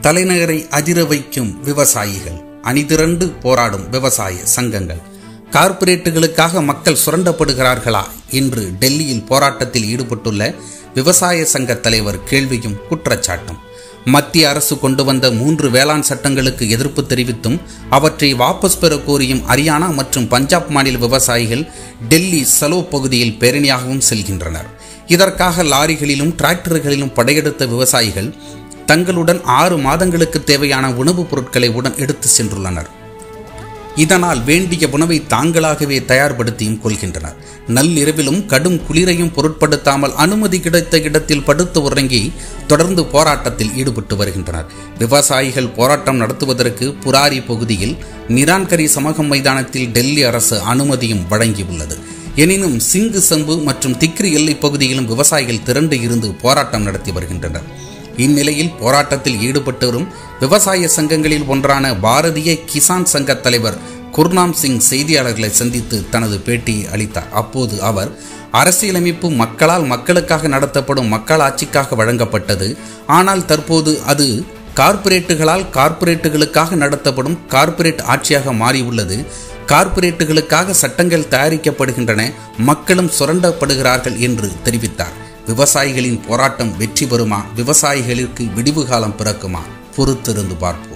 தலைநகரை அதிர வைக்கும் விவசாயிகள் அணிதிரண்டு போராடும் விவசாய சங்கங்கள் கார்ப்பரேட்டுகளுக்காக மக்கள் சுரண்டப்படுகிறார்களா என்று டெல்லியில் போராட்டத்தில் ஈடுபட்டுள்ள விவசாய சங்க தலைவர் கேள்வியும் குற்றச்சாட்டும் மத்திய அரசு கொண்டு வந்த மூன்று வேளாண் சட்டங்களுக்கு எதிர்ப்பு தெரிவித்தும் அவற்றை வாபஸ் பெற கோரியும் ஹரியானா மற்றும் பஞ்சாப் மாநில விவசாயிகள் டெல்லி சலோ பகுதியில் பேரணியாகவும் செல்கின்றனர் இதற்காக லாரிகளிலும் டிராக்டர்களிலும் படையெடுத்த விவசாயிகள் தங்களுடன் ஆறு மாதங்களுக்கு தேவையான உணவுப் பொருட்களை உடன் எடுத்து சென்றுள்ளனர் இதனால் வேண்டிய உணவை தாங்களாகவே தயார்படுத்தியும் கொள்கின்றனர் நள்ளிரவிலும் கடும் குளிரையும் பொருட்படுத்தாமல் அனுமதி கிடைத்த இடத்தில் படுத்து உறங்கி தொடர்ந்து போராட்டத்தில் ஈடுபட்டு வருகின்றனர் விவசாயிகள் போராட்டம் நடத்துவதற்கு புராரி பகுதியில் நிரான்கரி சமூகம் மைதானத்தில் டெல்லி அரசு அனுமதியும் வழங்கியுள்ளது எனினும் சிங்கு சம்பு மற்றும் திக்ரி எல்லைப் பகுதியிலும் விவசாயிகள் திரண்டு இருந்து போராட்டம் நடத்தி வருகின்றனர் இந்நிலையில் போராட்டத்தில் ஈடுபட்டு வரும் விவசாய சங்கங்களில் ஒன்றான பாரதிய கிசான் சங்க தலைவர் குர்னாம் சிங் செய்தியாளர்களை சந்தித்து தனது பேட்டியை அளித்தார் அப்போது அவர் அரசியலமைப்பு மக்களால் மக்களுக்காக நடத்தப்படும் மக்களாட்சிக்காக வழங்கப்பட்டது ஆனால் தற்போது அது கார்ப்பரேட்டுகளால் கார்ப்பரேட்டுகளுக்காக நடத்தப்படும் கார்ப்பரேட் ஆட்சியாக மாறியுள்ளது கார்ப்பரேட்டுகளுக்காக சட்டங்கள் தயாரிக்கப்படுகின்றன மக்களும் சுரண்டப்படுகிறார்கள் என்று தெரிவித்தார் விவசாயிகளின் போராட்டம் வெற்றி பெறுமா விவசாயிகளுக்கு விடிவு காலம் பிறக்குமா பொறுத்திருந்து பார்ப்போம்